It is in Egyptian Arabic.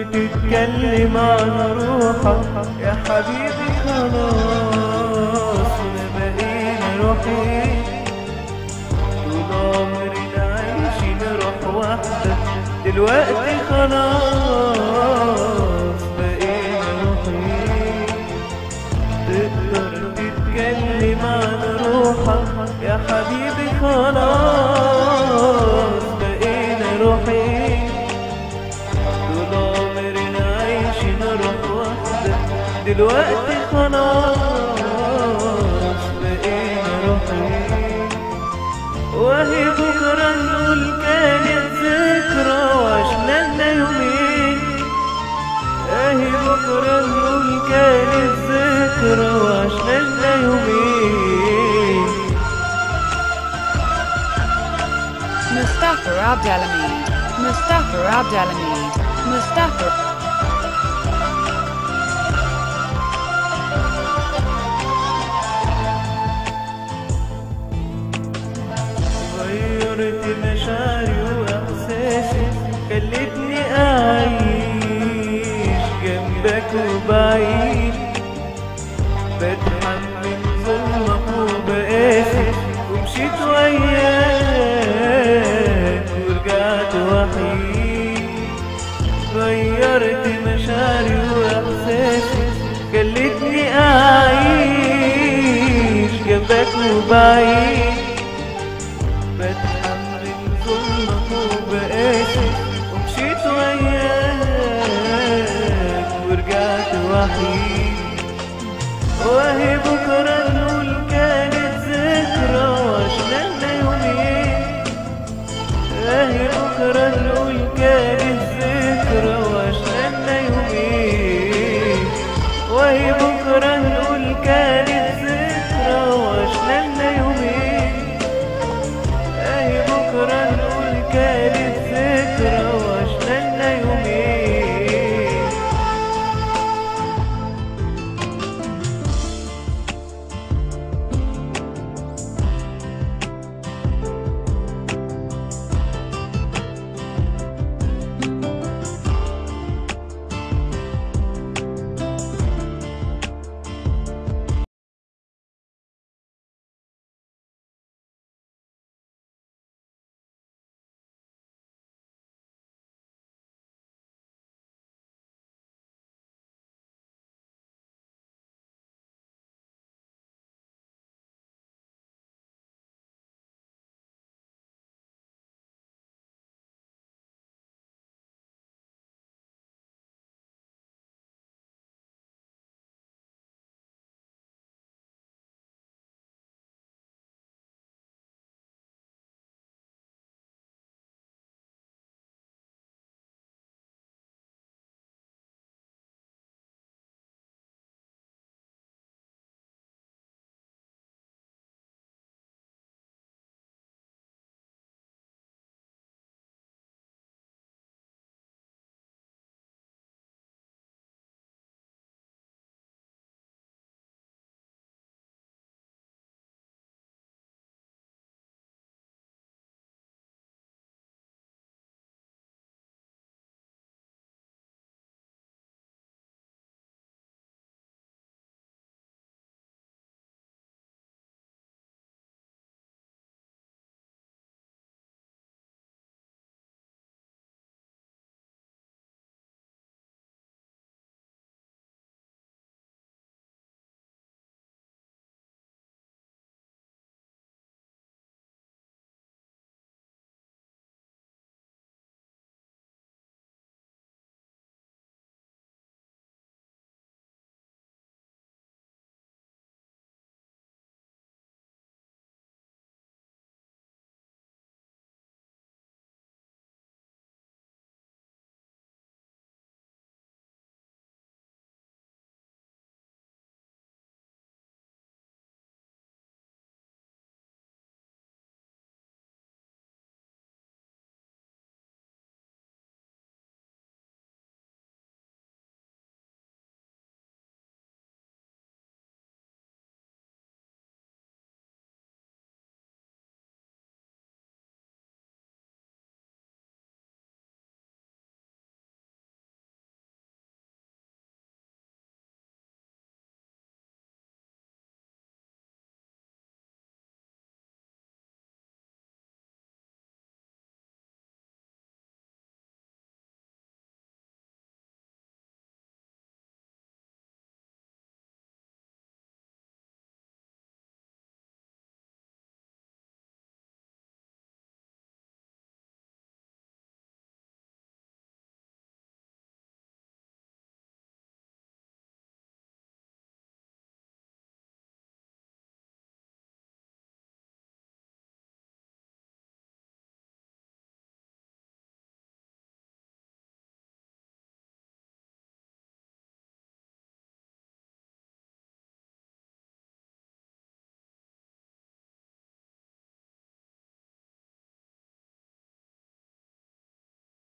بتتكلم عن روحك يا حبيبي خلاص ما بقينا روحين طول عمرنا عايشين روح واحدة دلوقتي خلاص بقينا روحين تقدر تتكلم عن روحك يا حبيبي خلاص بقينا روحين طول عمرنا عايشين روح واحدة دلوقتي خلاص بقينا روحين وهي بكرة نقول كانت ذكرى وعشنا لنا يومين اهي بكرة نقول كانت ذكرى وعشنا لنا يومين Mustafa Abdelhamid. Mustafa Abdelhamid. Mustafa. غيرت مشاعري واحساسي خلتني اعيش جنبك وبعيد بتحمل ظلمك وبقاسي ومشيت وياك ورجعت وحيد غيرت مشاعري واحساسي خلتني اعيش جنبك وبعيد بتحمل ظلمك وبقاسي ومشيت وياك ورجعت وحيد وهي بكرة نقول كانت ذكرى وعشنا لنا يومين وهي بكرة نقول